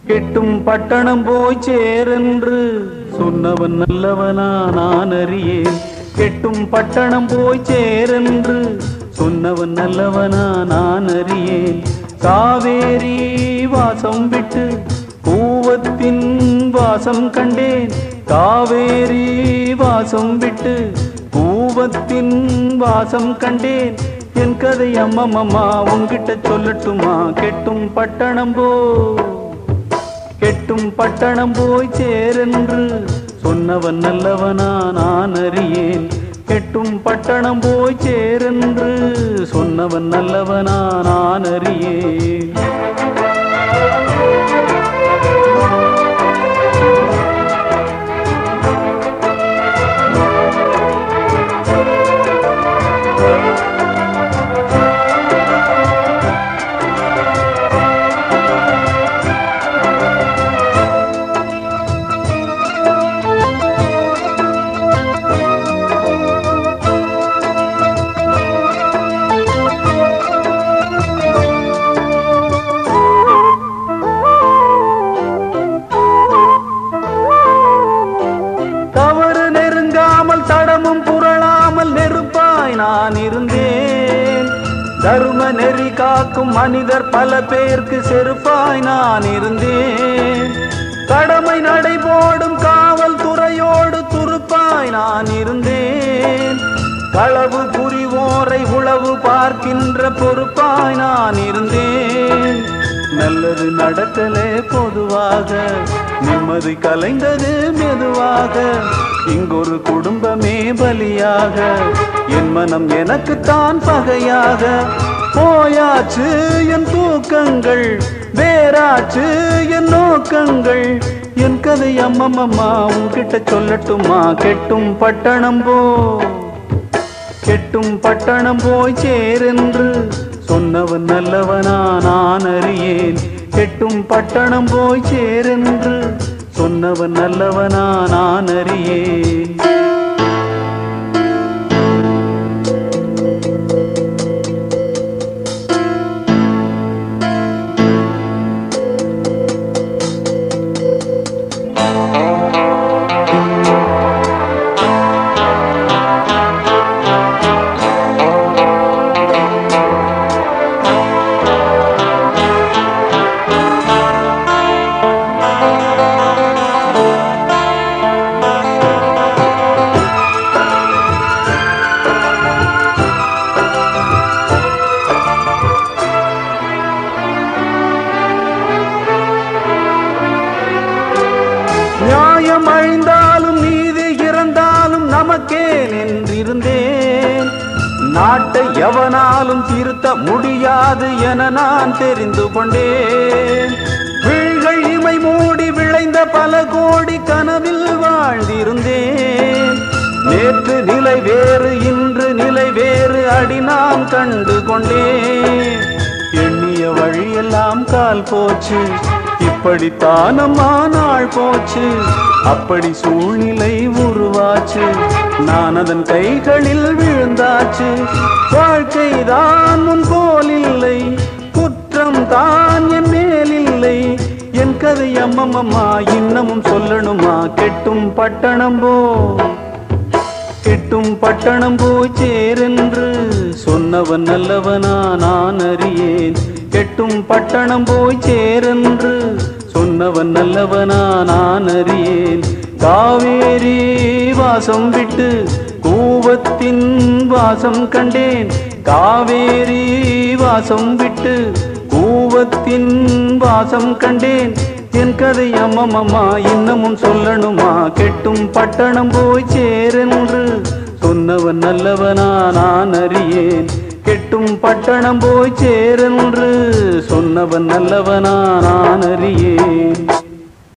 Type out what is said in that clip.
கெட்டும் பட்டணம் போய் சேரென்று சொன்னவன் நல்லவனா நான் அறியேன் கெட்டும் பட்டணம் போய் சேரென்று சொன்னவன் நல்லவனா நான் அறியேன் காவேரி வாசம் விட்டு பூவத்தின் வாசம் கண்டேன் காவேரி வாசம் விட்டு பூவத்தின் வாசம் கண்டேன் என் கதை அம்மம்மா உன்கிட்ட சொல்லட்டுமா கெட்டும் பட்டணம் போ கெட்டும் பட்டணம் போய் சேரென்று சொன்னவன் நல்லவனா நான் அறியேன் கெட்டும் பட்டணம் போய் சேரென்று சொன்னவன் நல்லவனா நான் அறியேன் தவறு நெருங்காமல் தடமும் புரளாமல் நெருப்பாய் நான் இருந்தேன் தர்ம நெறி காக்கும் மனிதர் பல பேருக்கு செருப்பாய் நான் இருந்தேன் கடமை நடைபோடும் காவல்துறையோடு துருப்பாய் நான் இருந்தேன் களவு புரிவோரை உளவு பார்க்கின்ற பொறுப்பாய் நான் இருந்தேன் நல்லது நடக்கலே பொதுவாக நிம்மதி கலைந்தது மெதுவாக இங்கொரு குடும்பமே பலியாக என் மனம் எனக்குத்தான் பகையாக போயாச்சு என் தூக்கங்கள் வேறாச்சு என் நோக்கங்கள் என் கதை அம்மம்மம்மா உன்கிட்ட சொல்லட்டுமா கெட்டும் பட்டணம் போ கெட்டும் பட்டணம் போய் சேரென்று சொன்னவன் நல்லவனா நான் அறியேன் கெட்டும் பட்டணம் போய் சேரென்று சொன்னவன் நல்லவனா நான் அறியேன் நியாயம் அழிந்தாலும் நீதி இறந்தாலும் நமக்கே நின்றிருந்தேன் நாட்டை எவனாலும் திருத்த முடியாது என நான் தெரிந்து கொண்டேன் விழிகள் இமை மூடி விளைந்த பல கோடி கனவில் வாழ்ந்திருந்தேன் நேற்று நிலை வேறு இன்று நிலை வேறு அடி நான் கண்டு கொண்டேன் எண்ணிய வழியெல்லாம் கால் போச்சு இப்படித்தானம்மா நாள் போச்சு அப்படி சூழ்நிலை உருவாச்சு நான் அதன் கைகளில் விழுந்தாச்சு வாழ்க்கைதான் முன் போல் இல்லை குற்றம் தான் என் மேல் இல்லை என் கதை அம்மம்மம்மா இன்னமும் சொல்லணுமா கெட்டும் பட்டணம் போ கெட்டும் பட்டணம் போய் சேரென்று சொன்னவன் நல்லவனா நான் அறியேன் கெட்டும் பட்டணம் போய் சேரென்று சொன்னவன் நல்லவனா நான் அறியேன் காவேரி வாசம் விட்டு கூவத்தின் வாசம் கண்டேன் காவேரி வாசம் விட்டு கூவத்தின் வாசம் கண்டேன் என் கதை அம்மம்மா இன்னமும் சொல்லணுமா கெட்டும் பட்டணம் போய் சேரென்று சொன்னவன் நல்லவனா நான் அறியேன் கெட்டும் பட்டணம் போய் சேரென்று சொன்னவன் நல்லவனா நான் அறியேன்